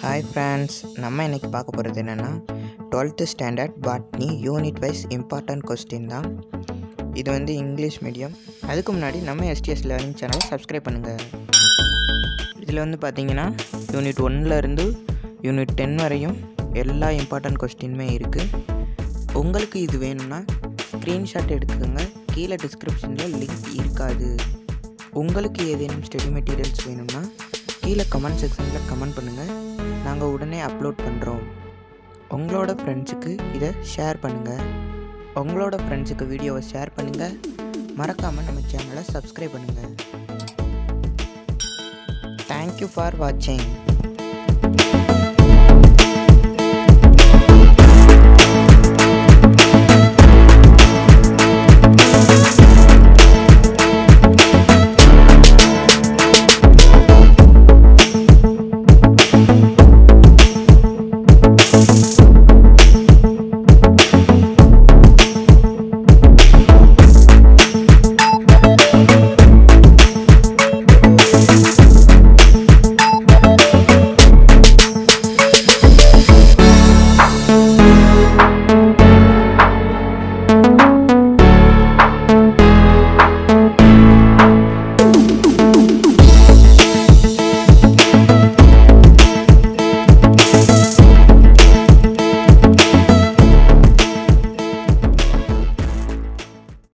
hi friends நம்ம இன்னைக்கு பார்க்க போகிறது என்னென்னா twelfth standard botany unit wise important question தான் இது வந்து இங்கிலீஷ் மீடியம் அதுக்கு முன்னாடி நம்ம எஸ்டிஎஸ் லேர்னிங் சேனலை சப்ஸ்கிரைப் பண்ணுங்கள் இதில் வந்து பார்த்தீங்கன்னா யூனிட் இருந்து யூனிட் டென் வரையும் எல்லா இம்பார்ட்டன்ட் கொஸ்டினுமே இருக்குது உங்களுக்கு இது வேணும்னா ஸ்க்ரீன்ஷாட் எடுத்துக்கோங்க கீழே டிஸ்கிரிப்ஷனில் லிங்க் இருக்காது உங்களுக்கு ஏதேனும் ஸ்டடி மெட்டீரியல்ஸ் வேணும்னா கீழே கமெண்ட் செக்ஷனில் கமெண்ட் பண்ணுங்கள் நாங்கள் உடனே அப்லோட் பண்ணுறோம் உங்களோட ஃப்ரெண்ட்ஸுக்கு இதை ஷேர் பண்ணுங்கள் உங்களோட ஃப்ரெண்ட்ஸுக்கு வீடியோவை ஷேர் பண்ணுங்கள் மறக்காமல் நம்ம சேனலை சப்ஸ்கிரைப் பண்ணுங்கள் தேங்க்யூ ஃபார் வாட்சிங்